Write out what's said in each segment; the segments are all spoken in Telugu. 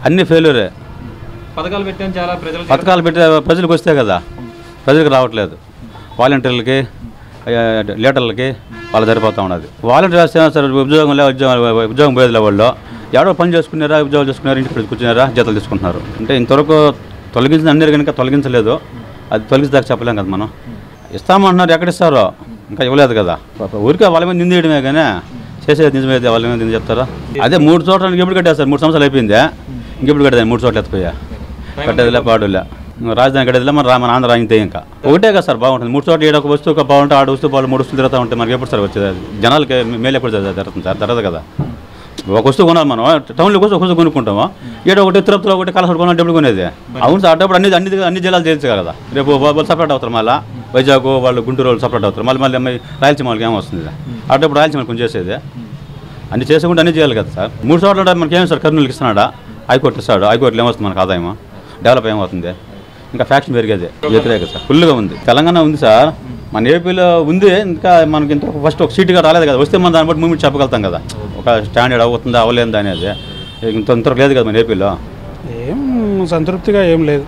అన్ని ఫెయిల్యూరే పథకాలు పెట్టాను చాలా ప్రజలు పథకాలు పెట్టే ప్రజలకు వస్తే కదా ప్రజలకు రావట్లేదు వాలంటీర్లకి ఆ, లీటర్లకి వాళ్ళు సరిపోతూ ఉన్నది వాలంటీర్ వేస్తే సార్ ఉద్యోగం లే ఉద్యోగం ఉద్యోగం పోయేదిలే వాళ్ళు ఎవడో పని చేసుకున్నారా ఉద్యోగం చేసుకున్నారా ఇంటికి కూర్చున్నారా జీతాలు తీసుకుంటున్నారు అంటే ఇంతవరకు తొలగించిన అన్ని కనుక తొలగించలేదు అది తొలగించదాకా చెప్పలేం కదా మనం ఇస్తామంటున్నారు ఎక్కడ ఇస్తారో ఇంకా ఇవ్వలేదు కదా పాప ఊరికే వాళ్ళ మీద నిందేయడమే కానీ చేసేది నిజమైతే వాళ్ళ మీద నింద చెప్తారా అదే మూడు చోట్ల ఇంకెప్పుడు కట్టేస్తారు మూడు సంవత్సరాలు అయిపోయింది ఇంకెప్పుడు కట్టేది మూడు చోట్ల ఎత్తిపోయా కట్టేదిలే పాడులే ఇంకా రాజధాని కట్టేదిలే మన రా- మన ఆంధ్ర ఇంతే ఇంకా ఒకటే కదా సార్ బాగుంటుంది మూడు చోట్ల ఏడొక వస్తువు ఒక బాగుంటే ఆడ వస్తువు వాళ్ళు మూడు వస్తువులు తిరుగుతూ ఉంటే మనకి ఎప్పుడు సార్ వచ్చేది అది జనాలకి మేలు ఎప్పుడు జరుగుతుంది జరుగుతుంది సార్ జరగదు కదా ఒక వస్తువు కొనాలి మనం టౌన్లో కోసం ఒక వస్తువు కొనుక్కుంటాము ఏడో ఒకటి తిరుపతిలో ఒకటి కలసడు కొనాలి డబ్బులు కొనేది అవును సార్ అప్పుడు అన్ని అన్ని అన్ని జిల్లాలు చేయొచ్చు కదా రేపు వాళ్ళు సపరేట్ అవుతారు మళ్ళీ వైజాగ్ వాళ్ళు గుంటూరు వాళ్ళు సపరేట్ అవుతారు మళ్ళీ మళ్ళీ అమ్మాయి రాయలసీమ వాళ్ళకి ఏమొస్తుంది అప్పుడు రాయలసీమ కొంచెం చేసేది అన్ని చేసుకుంటే అన్ని చేయాలి కదా సార్ మూడు చోట్ల మనకి ఏం సార్ కర్నూలుకి ఇస్తున్నాడా హైకోర్టు ఇస్తాడు హైకోర్టులో ఏమొస్తుంది మనకు ఆదాయం డెవలప్ ఏమవుతుంది ఇంకా ఫ్యాక్షన్ పెరిగేది వ్యతిరేక సార్ ఫుల్గా ఉంది తెలంగాణ ఉంది సార్ మన ఏపీలో ఉంది ఇంకా మనకి ఇంత ఫస్ట్ ఒక సీటుగా రాలేదు కదా వస్తే మనం దాన్ని బట్టి మూమెంట్ చెప్పగలుగుతాం కదా ఒక స్టాండర్డ్ అవుతుందా అవ్వలేదు అనేది ఇంత ఇంత లేదు కదా మన ఏపీలో ఏం సంతృప్తిగా ఏం లేదు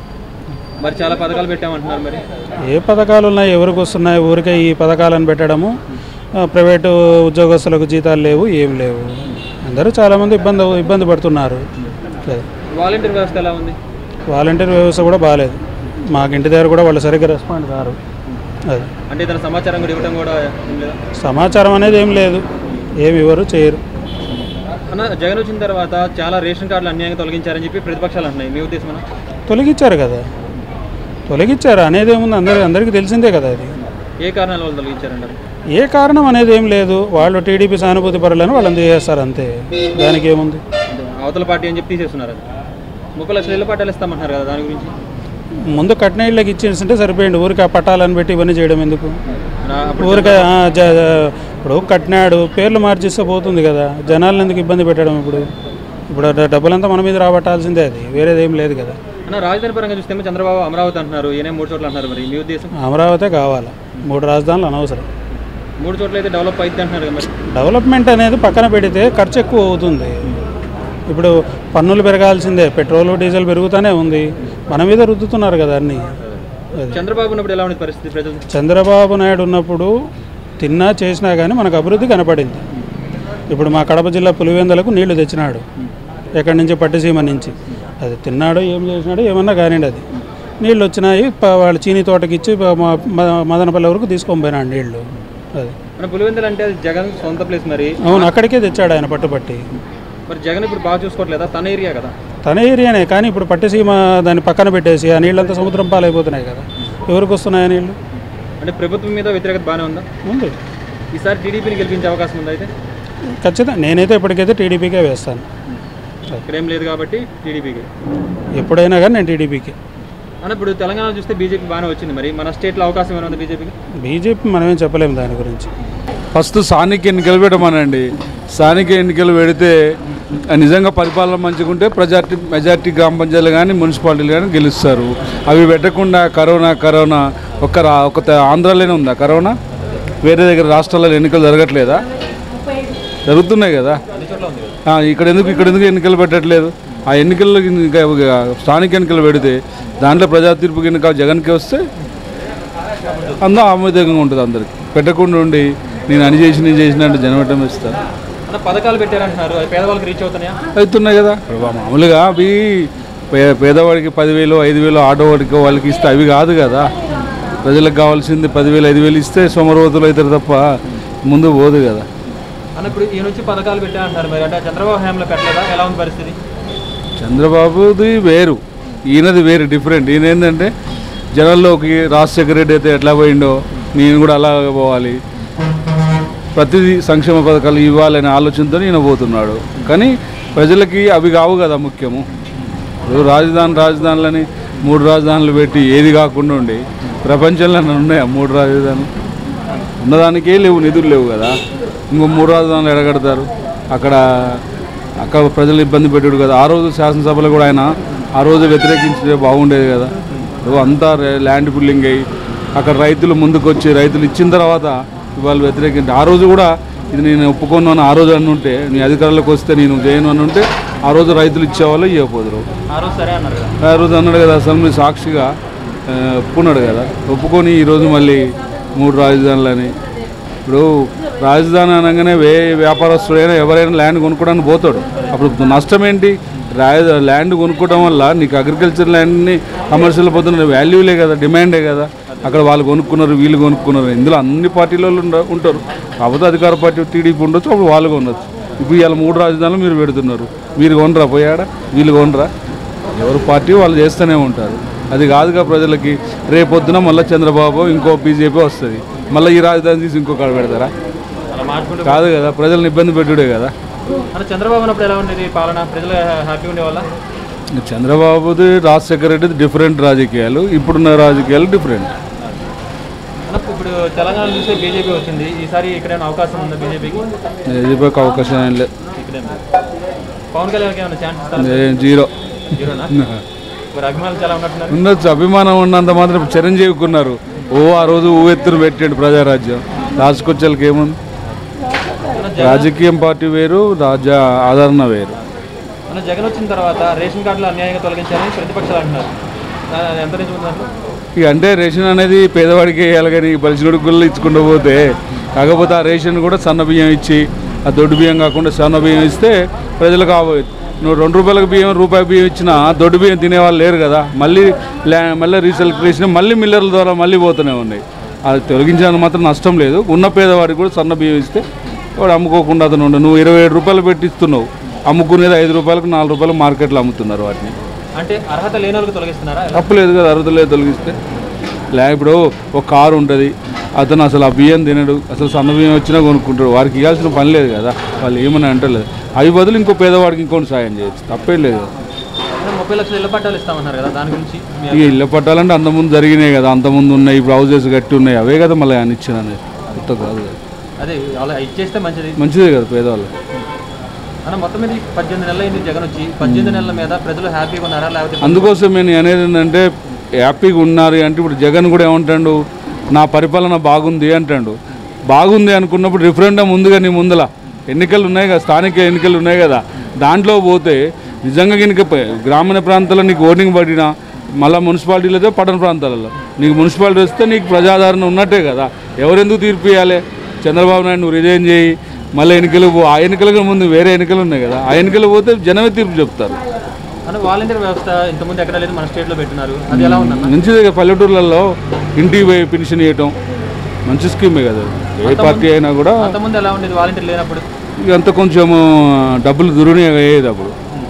మరి చాలా పథకాలు పెట్టామంటున్నారు మరి ఏ పథకాలు ఉన్నాయి ఎవరికి వస్తున్నాయి ఊరికే ఈ పథకాలను పెట్టడము ఆ, ప్రైవేటు ఉద్యోగస్తులకు జీతాలు లేవు ఏం లేవు అందరూ చాలామంది ఇబ్బంది ఇబ్బంది పడుతున్నారు లేదు. వాలంటీర్ వ్యవస్థ ఎలా ఉంది వాలంటీర్ వ్యవస్థ కూడా బాగాలేదు మాకు ఇంటి దగ్గర కూడా వాళ్ళు సరిగ్గా రెస్పాండ్ కారు అది అంటే ఇతర సమాచారం కూడా ఇవ్వడం కూడా ఏం లేదా సమాచారం అనేది ఏం లేదు ఏమి ఇవ్వరు చేయరు అన్న జగన్ వచ్చిన తర్వాత చాలా రేషన్ కార్డులు అన్యాయంగా తొలగించారని చెప్పి ప్రతిపక్షాలు అంటున్నాయి మీ ఉద్దేశం అన్న? తొలగించారు కదా తొలగించారు అనేది ఏముంది అందరి అందరికీ తెలిసిందే కదా అది ఏ కారణాల వల్ల తొలగించారంటారు ఏ కారణం అనేది ఏం లేదు వాళ్ళు టీడీపీ సానుభూతి పరులను వాళ్ళని చేస్తారు అంతే దానికి ఏముంది అంటే అవతల పార్టీ అని చెప్పి తీసేస్తున్నారు అది ముప్పై లక్షల ఇళ్ళ పట్టాలు ఇస్తామంటున్నారు కదా దాని గురించి ముందు కట్న ఇళ్ళకి ఇచ్చేసింటే సరిపోయింది ఊరికి ఆ పట్టాలని పెట్టి ఇవన్నీ చేయడం ఎందుకు నా- అప్పుడు ఊరికే ఆ, జ- ఇప్పుడు కట్టినాడు పేర్లు మార్చిస్తే పోతుంది కదా జనాలను ఎందుకు ఇబ్బంది పెట్టడం ఇప్పుడు ఇప్పుడు ఆ డబ్బులంతా మన మీద రాబట్టాల్సిందే అది వేరేది ఏం లేదు కదా అన్న రాజధాని పరంగా చూస్తే చంద్రబాబు అమరావతి అంటున్నారు ఈయన మూడు చోట్ల అంటున్నారు మరి మీ ఉద్దేశం అమరావతే కావాలి మూడు రాజధానులు అనవసరం మూడు చోట్ల అయితే డెవలప్ అయితే అంటున్నారు కదా మరి డెవలప్మెంట్ అనేది పక్కన పెడితే ఖర్చు ఎక్కువ అవుతుంది ఇప్పుడు పన్నులు పెరగాల్సిందే పెట్రోల్ డీజిల్ పెరుగుతూనే ఉంది మన మీద రుద్దుతున్నారు కదా అన్నీ అది చంద్రబాబు ఉన్నప్పుడు ఎలా ఉంది పరిస్థితి ప్రజలు చంద్రబాబు నాయుడు ఉన్నప్పుడు తిన్నా చేసినా కానీ మనకు అభివృద్ధి కనపడింది ఇప్పుడు మా కడప జిల్లా పులివెందులకు నీళ్లు తెచ్చినాడు ఎక్కడి నుంచి పట్టిసీమ నుంచి అది తిన్నాడో ఏం చేసినాడో ఏమన్నా కానివ్వండి అది నీళ్ళు వచ్చినాయి ప- వాళ్ళ చీని తోటకి ఇచ్చి ప- మ- మ- మదనపల్లి వరకు తీసుకొని పోయినాడు నీళ్లు అది మన పులివెందులు అంటే అది జగన్ సొంత ప్లేస్ మరి అవును అక్కడికే తెచ్చాడు ఆయన పట్టుపట్టి మరి జగన్ ఇప్పుడు బాగా చూసుకోవట్లేదా తన ఏరియా కదా తన ఏరియానే కానీ ఇప్పుడు పట్టిసీమ దాన్ని పక్కన పెట్టేసి ఆ నీళ్ళంతా సముద్రం పాలైపోతున్నాయి కదా ఎవరికి వస్తున్నాయి ఆ నీళ్ళు అంటే ప్రభుత్వం మీద వ్యతిరేకత బాగానే ఉందా ఉంది ఈసారి టీడీపీని గెలిపించే అవకాశం ఉందా అయితే ఖచ్చితంగా నేనైతే ఇప్పటికైతే టీడీపీకే వేస్తాను ఇక్కడ ఏం లేదు కాబట్టి టీడీపీకి ఎప్పుడైనా కానీ నేను టీడీపీకి అన్న ఇప్పుడు తెలంగాణ చూస్తే బీజేపీ బాగానే వచ్చింది మరి మన స్టేట్లో అవకాశం ఏమైనా ఉంది బీజేపీకి బీజేపీ మనమేం చెప్పలేము దాని గురించి ఫస్ట్ స్థానిక ఎన్నికలు పెట్టమనండి స్థానిక ఎన్నికలు పెడితే నిజంగా పరిపాలన మంచిగుంటే ప్రజార్టీ మెజార్టీ గ్రామ పంచాయతీలు కానీ మున్సిపాలిటీలు కానీ గెలుస్తారు అవి పెట్టకుండా కరోనా కరోనా ఒక్క రా ఒక త- ఆంధ్రాలోనే ఉందా కరోనా వేరే దగ్గర రాష్ట్రాలలో ఎన్నికలు జరగట్లేదా జరుగుతున్నాయి కదా ఆ, ఇక్కడ ఎందుకు ఇక్కడ ఎందుకు ఎన్నికలు పెట్టట్లేదు ఆ ఎన్నికల్లో ఇంకా స్థానిక ఎన్నికలు పెడితే దాంట్లో ప్రజా తీర్పు ఎన్నిక జగన్కి వస్తే అందరూ ఆమోదంగా ఉంటుంది అందరికి పెట్టకుండా ఉండి నేను అని చేసి నేను చేసిన అంటే జనవటం ఇస్తాను అన్న పథకాలు పెట్టారంటున్నారు అవి పేదవాళ్ళకి రీచ్ అవుతున్నాయా అవుతున్నాయి కదా ఇప్పుడు మామూలుగా అవి పే పేదవాడికి పదివేలు ఐదు వేలు ఆటో వాడికి వాళ్ళకి ఇస్తే అవి కాదు కదా ప్రజలకు కావాల్సింది పదివేలు ఐదు వేలు ఇస్తే సోమరవతులు అవుతారు తప్ప ముందు పోదు కదా అన్న ఇప్పుడు ఈయన వచ్చి పథకాలు పెట్టారంటున్నారు మరి అంటే చంద్రబాబు హయాంలో పెట్టలేదా ఎలా ఉంది పరిస్థితి చంద్రబాబుది వేరు ఈయనది వేరు డిఫరెంట్ ఈయన ఏంటంటే జనాల్లోకి రాజశేఖర రెడ్డి అయితే ఎట్లా పోయిండో నేను కూడా అలా పోవాలి ప్రతిదీ సంక్షేమ పథకాలు ఇవ్వాలనే ఆలోచనతో ఈయన పోతున్నాడు కానీ ప్రజలకి అవి కావు కదా ముఖ్యము ఇప్పుడు రాజధాని రాజధానులని మూడు రాజధానులు పెట్టి ఏది కాకుండా ఉండి ప్రపంచంలో ఉన్నాయా మూడు రాజధానులు ఉన్నదానికే లేవు నిధులు లేవు కదా ఇంకో మూడు రాజధానులు ఎడగడతారు అక్కడ అక్కడ ప్రజలు ఇబ్బంది పెట్టాడు కదా ఆ రోజు శాసనసభలో కూడా ఆయన ఆ రోజు వ్యతిరేకించే బాగుండేది కదా ఇప్పుడు అంతా రే- ల్యాండ్ పుల్లింగ్ అయ్యి అక్కడ రైతులు ముందుకు వచ్చి రైతులు ఇచ్చిన తర్వాత ఇవాళ వ్యతిరేకించి ఆ రోజు కూడా ఇది నేను ఒప్పుకోను అని ఆ రోజు అనుంటే నీ అధికారంలోకి వస్తే నేను చేయను అని ఉంటే ఆ రోజు రైతులు ఇచ్చేవాళ్ళు ఇవ్వకపోదురు ఆ రోజు సరే అన్నారు కదా ఆ రోజు అన్నాడు కదా అసెంబ్లీ సాక్షిగా ఆ, ఒప్పుకున్నాడు కదా ఒప్పుకొని ఈరోజు మళ్ళీ మూడు రాజధానులని ఇప్పుడు రాజధాని అనగానే వే వ్యాపారస్తుడైనా ఎవరైనా ల్యాండ్ కొనుక్కోవడానికి పోతాడు అప్పుడు నష్టం ఏంటి రాజ ల్యాండ్ కొనుక్కోవడం వల్ల నీకు అగ్రికల్చర్ ల్యాండ్ని కమర్షియల్ పోతున్న వాల్యూలే కదా డిమాండే కదా అక్కడ వాళ్ళు కొనుక్కున్నారు వీళ్ళు కొనుక్కున్నారు ఇందులో అన్ని పార్టీల వాళ్ళు ఉండ- ఉంటారు కాకపోతే అధికార పార్టీ టీడీపీ ఉండొచ్చు అప్పుడు వాళ్ళు కొనొచ్చు ఇప్పుడు ఇవాళ మూడు రాజధానులు మీరు పెడుతున్నారు మీరు కొనరా పోయాడా వీళ్ళు కొనరా ఎవరు పార్టీ వాళ్ళు చేస్తూనే ఉంటారు అది కాదుగా ప్రజలకి రేపొద్దున మళ్ళీ చంద్రబాబు ఇంకో బీజేపీ వస్తుంది మళ్ళీ ఈ రాజధాని తీసి ఇంకో కాడ పెడతారా అలా మార్చుకుంటూ కాదు కదా ప్రజలను ఇబ్బంది పెట్టుడే కదా అంటే చంద్రబాబు ఉన్నప్పుడు ఎలా ఉండేది పాలన ప్రజలు హ్యాపీగా ఉండేవాళ్ళ చంద్రబాబుది రాజశేఖర రెడ్డిది డిఫరెంట్ రాజకీయాలు ఇప్పుడున్న రాజకీయాలు డిఫరెంట్ అన్న ఇప్పుడు తెలంగాణ చూస్తే బీజేపీ వచ్చింది ఈసారి ఇక్కడేమైనా అవకాశం ఉందా బీజేపీకి బీజేపీకి అవకాశం ఏం లేదు ఇక్కడే పవన్ కళ్యాణ్కి ఏమైనా ఛాన్స్ ఇస్తారా ఏ- జీరో జీరోనా మరి అభిమానులు చాలా ఉన్నట్టున్నారు ఉండొచ్చు అభిమానం ఉన్నంత మాత్రం చిరంజీవికి ఉన్నారు ఓ ఆ రోజు ఊ ఎత్తున పెట్టాడు ప్రజారాజ్యం రాజకొచ్చలకి ఏముంది రాజకీయం పార్టీ వేరు రాజ్య ఆదరణ వేరు మన జగన్ వచ్చిన తర్వాత రేషన్ కార్డులు అన్యాయంగా తొలగించారని ప్రతిపక్షాలు అంటున్నారు ఆ, అది ఎంత నుంచి ఉందంటే ఇక అంటే రేషన్ అనేది పేదవాడికి వేయాలి కానీ బలిసినోడి గుళ్ళు ఇచ్చుకుంటూ పోతే కాకపోతే ఆ రేషన్ కూడా సన్న బియ్యం ఇచ్చి ఆ దొడ్డు బియ్యం కాకుండా సన్న బియ్యం ఇస్తే ప్రజలకు ఆ నువ్వు రెండు రూపాయలకు బియ్యం రూపాయి బియ్యం ఇచ్చినా దొడ్డు బియ్యం తినేవాళ్ళు లేరు కదా మళ్ళీ ల్యా మళ్ళీ రీసెలెక్ట్రేషన్ మళ్ళీ మిల్లర్ల ద్వారా మళ్ళీ పోతూనే ఉన్నాయి అది తొలగించడానికి మాత్రం నష్టం లేదు ఉన్న పేదవాడికి కూడా సన్న బియ్యం ఇస్తే వాడు అమ్ముకోకుండా అతను ఉండు నువ్వు ఇరవై ఏడు రూపాయలు పెట్టిస్తున్నావు అమ్ముకునేది ఐదు రూపాయలకు నాలుగు రూపాయలు మార్కెట్లో అమ్ముతున్నారు వాటిని అంటే అర్హత లేని వాళ్ళకి తొలగిస్తున్నారా తప్పలేదు కదా అర్హత లేదు తొలగిస్తే లే ఇప్పుడు ఒక కారు ఉంటుంది అతను అసలు ఆ బియ్యం తినడు అసలు సన్న బియ్యం వచ్చినా కొనుక్కుంటాడు వారికి ఇవ్వాల్సిన పని లేదు కదా వాళ్ళు ఏమని అంటలేదు అవి బదులు ఇంకో పేదవాడికి ఇంకోటి సాయం చేయొచ్చు తప్పేం లేదు కదా అంటే ముప్పై లక్షల ఇళ్ల పట్టాలు ఇస్తామన్నారు కదా దాని గురించి మీ ఇక ఇళ్ళ పట్టాలంటే అంతకుముందు జరిగినాయి కదా అంతకుముందు ఉన్నాయి ఇప్పుడు హౌసెస్ కట్టి ఉన్నాయి అవే కదా మళ్ళీ ఆయన ఇచ్చిన అనేది కొత్త కాదు కదా అదే అలా ఇచ్చేస్తే మంచిది మంచిదే కదా పేదవాళ్ళు అన్న మొత్తం మీద పద్దెనిమిది నెలలు అయింది జగన్ వచ్చి పద్దెనిమిది నెలల మీద ప్రజలు హ్యాపీగా ఉన్నారా లేకపోతే అందుకోసం నేను అనేది ఏంటంటే హ్యాపీగా ఉన్నారు అంటే ఇప్పుడు జగన్ కూడా ఏమంటాడు నా పరిపాలన బాగుంది అంటాడు బాగుంది అనుకున్నప్పుడు రిఫరెండం ముందుగా నీ ముందల ఎన్నికలు ఉన్నాయి కదా స్థానిక ఎన్నికలు ఉన్నాయి కదా దాంట్లో పోతే నిజంగా కనుక ప- గ్రామీణ ప్రాంతాల్లో నీకు ఓటింగ్ పడినా మళ్ళీ మున్సిపాలిటీలో అయితే పట్టణ ప్రాంతాలలో నీకు మున్సిపాలిటీ వస్తే నీకు ప్రజాదరణ ఉన్నట్టే కదా ఎవరెందుకు తీర్పు ఇవ్వాలి చంద్రబాబు నాయుడు నువ్వు రిజైన్ చేయి మళ్ళీ ఎన్నికలు పో ఆ ఎన్నికలకు ముందు వేరే ఎన్నికలు ఉన్నాయి కదా ఆ ఎన్నికలు పోతే జనమే తీర్పు చెప్తారు అన్న వాలంటీర్ వ్యవస్థ ఇంతకుముందు ఎక్కడ లేదు మన స్టేట్లో పెట్టినారు అది ఎలా ఉందన్న మంచిదే కదా పల్లెటూర్లలో ఇంటికి పోయి పెన్షన్ ఇవ్వటం మంచి స్కీమే కదా అది. ఏ పార్టీ అయినా కూడా అంతకుముందు ఎలా ఉండేది వాలంటీర్ లేనప్పుడు ఇక అంత కొంచెం డబ్బులు దుర్వినియోగం అయ్యేది అప్పుడు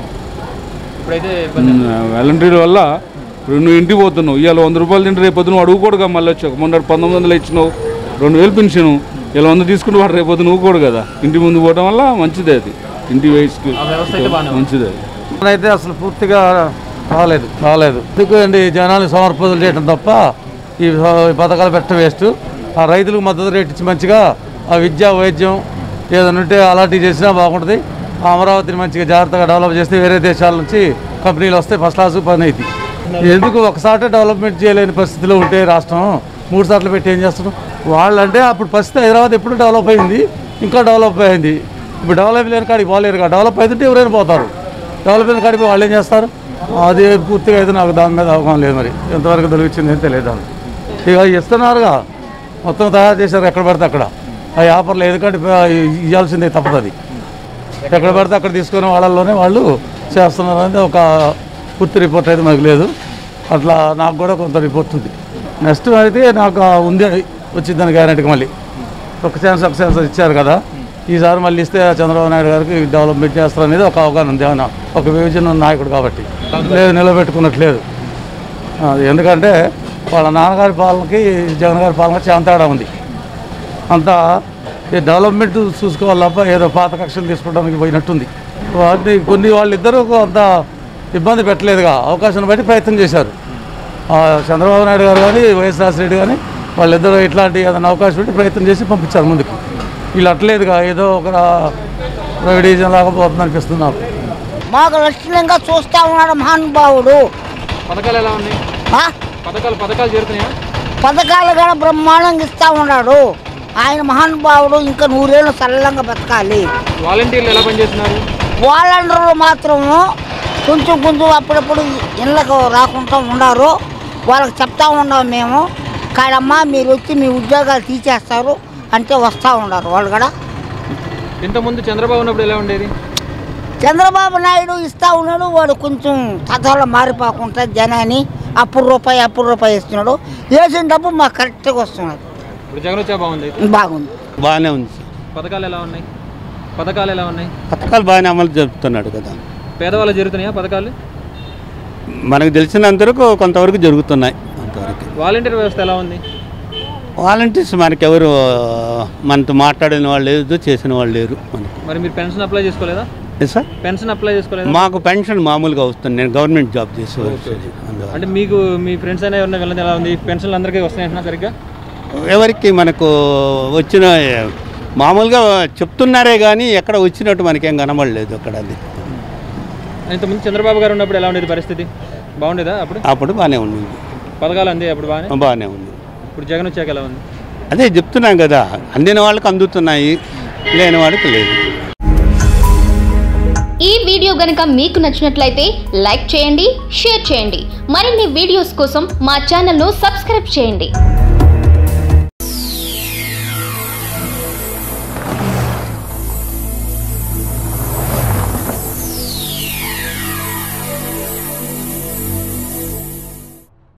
ఇప్పుడైతే ఇబ్బంది వాలంటీర్ వల్ల ఇప్పుడు నువ్వు ఇంటికి పోతున్నావు ఇవాళ వంద రూపాయలు తింటే రేపు పొద్దున అడుగుకోడుగా మళ్ళీ వచ్చాక మొన్న పంతొమ్మిది వందలు ఇచ్చినావు రెండు వేలు పెన్షన్ ఇలా వంద తీసుకుంటే వాడు రేపు పొద్దున ఊకోడు కదా ఇంటి ముందు పోవడం వల్ల మంచిదే అది ఇంటి వయసుకి ఆ వ్యవస్థ అయితే బాగానే ఉంది మంచిదే అది అయితే అసలు పూర్తిగా రాలేదు రాలేదు ఎందుకండి జనాలు సమర్పదలు చేయడం తప్ప ఈ ఈ పథకాలు పెట్టడం వేస్ట్ ఆ రైతులకు మద్దతు రేట్ ఇచ్చి మంచిగా ఆ విద్య వైద్యం ఏదైనా ఉంటే అలాంటివి చేసినా బాగుంటుంది ఆ అమరావతిని మంచిగా జాగ్రత్తగా డెవలప్ చేస్తే వేరే దేశాల నుంచి కంపెనీలు వస్తే ఫస్ట్ క్లాస్ పని అయితే ఎందుకు ఒకసారి డెవలప్మెంట్ చేయలేని పరిస్థితిలో ఉంటే రాష్ట్రం మూడు సార్లు పెట్టి ఏం చేస్తున్నాం వాళ్ళంటే అప్పుడు పరిస్థితి హైదరాబాద్ ఎప్పుడు డెవలప్ అయింది ఇంకా డెవలప్ అయింది ఇప్పుడు డెవలప్ లేని కాడికి పోలేరు కదా డెవలప్ అయితే ఎవరైనా పోతారు డెవలప్ అయిన కాడికి వాళ్ళు ఏం చేస్తారు అది పూర్తిగా అయితే నాకు దాని మీద అవగాహన లేదు మరి ఎంతవరకు తొలగించింది ఏం తెలియదు దాన్ని. ఇక ఇస్తున్నారుగా మొత్తం తయారు చేశారు ఎక్కడ పడితే అక్కడ ఆ వ్యాపారులు ఎందుకంటే ఇవ్వాల్సిందే తప్పదు అది ఎక్కడ పడితే అక్కడ తీసుకునే వాళ్ళలోనే వాళ్ళు చేస్తున్నారు అనేది ఒక పూర్తి రిపోర్ట్ అయితే మనకు లేదు అట్లా నాకు కూడా కొంత రిపోర్ట్ ఉంది నెక్స్ట్ అయితే నాకు ఆ ఉంది వచ్చిందని గ్యారెంటీకి మళ్ళీ ఒక ఛాన్స్ ఒక ఛాన్స్ ఇచ్చారు కదా ఈసారి మళ్ళీ ఇస్తే చంద్రబాబు నాయుడు గారికి డెవలప్మెంట్ చేస్తారు అనేది ఒక అవగాహన ఉంది ఆయన ఒక విభజన నాయకుడు కాబట్టి లేదు నిలబెట్టుకున్నట్లేదు అది ఎందుకంటే వాళ్ళ నాన్నగారి పాలనకి జగన్ గారి పాలనకి చాలా తేడా ఉంది అంతా ఈ డెవలప్మెంట్ చూసుకోవాలి తప్ప ఏదో పాత కక్షలు తీసుకోవడానికి పోయినట్టుంది వాటిని కొన్ని వాళ్ళిద్దరూ అంత ఇబ్బంది పెట్టలేదుగా అవకాశాన్ని బట్టి ప్రయత్నం చేశారు ఆ చంద్రబాబు నాయుడు గారు కానీ వైఎస్ రాజశేఖర కానీ వాళ్ళిద్దరూ ఇట్లాంటి ఏదైనా అవకాశం పెట్టి ప్రయత్నం చేసి పంపించారు ముందుకు వీళ్ళు అట్లేదుగా ఏదో ఒక ప్రైవేటైజేషన్ లాగా పోతుంది అనిపిస్తుంది నాకు మాకు లక్షణంగా చూస్తా ఉన్నాడు మహానుభావుడు పథకాలు ఎలా ఉన్నాయి ఆ? పథకాలు పథకాలు చేరుతున్నాయా పథకాలు కూడా బ్రహ్మాండంగా ఇస్తా ఉన్నాడు ఆయన మహానుభావుడు ఇంకా నూరేళ్ళు సరళంగా బతకాలి వాలంటీర్లు ఎలా పనిచేస్తున్నారు వాలంటీర్లు మాత్రము కొంచెం కొంచెం అప్పుడప్పుడు ఇళ్ళకు రాకుండా ఉన్నారు వాళ్ళకి చెప్తా ఉన్నాం మేము కాడమ్మా మీరు వచ్చి మీ ఉద్యోగాలు తీసేస్తారు అంటే వస్తూ ఉన్నారు వాళ్ళు కూడా ఇంతకుముందు చంద్రబాబు ఉన్నప్పుడు ఎలా ఉండేది చంద్రబాబు నాయుడు ఇస్తా ఉన్నాడు వాడు కొంచెం తత్వాలో మారిపోకుండా జనాన్ని అప్పుడు రూపాయి అప్పుడు రూపాయి ఇస్తున్నాడు వేసిన డబ్బు మాకు కరెక్ట్గా వస్తున్నది ఇప్పుడు జగన్ వచ్చా బాగుంది బాగుంది బాగానే ఉంది సార్ పథకాలు ఎలా ఉన్నాయి పథకాలు ఎలా ఉన్నాయి పథకాలు బాగానే అమలు జరుపుతున్నాడు కదా పేదవాళ్ళు జరుగుతున్నాయా పథకాలు మనకు తెలిసినంతవరకు కొంతవరకు జరుగుతున్నాయి అంతవరకు వాలంటీర్ వ్యవస్థ ఎలా ఉంది వాలంటీర్స్ మనకెవరు మనతో మాట్లాడిన వాళ్ళు లేదు చేసిన వాళ్ళు లేరు మనకు మరి మీరు పెన్షన్ అప్లై చేసుకోలేదా ఏ సార్ పెన్షన్ అప్లై చేసుకోలేదా మాకు పెన్షన్ మామూలుగా వస్తుంది నేను గవర్నమెంట్ జాబ్ చేసేవాళ్ళు అందువల్ల అంటే మీకు మీ ఫ్రెండ్స్ అయినా ఎవరైనా వెళ్ళదు ఎలా ఉంది పెన్షన్లు అందరికీ వస్తున్నాయంటున్నా సరిగ్గా ఎవరికి మనకు వచ్చిన మామూలుగా చెప్తున్నారే కానీ ఎక్కడ వచ్చినట్టు మనకేం కనబడలేదు అక్కడ అది ఇంతకుముందు చంద్రబాబు గారు ఉన్నప్పుడు ఎలా ఉండేది పరిస్థితి బాగుండేదా అప్పుడు అప్పుడు బాగానే ఉంది పథకాలు అంది అప్పుడు బాగానే బాగానే ఉంది ఇప్పుడు జగన్ వచ్చాక ఎలా ఉంది అదే చెప్తున్నాం కదా అందిన వాళ్ళకి అందుతున్నాయి లేని వాడికి లేదు ఈ వీడియో గనుక మీకు నచ్చినట్లయితే లైక్ చేయండి షేర్ చేయండి మరిన్ని వీడియోస్ కోసం మా ఛానల్ను సబ్స్క్రైబ్ చేయండి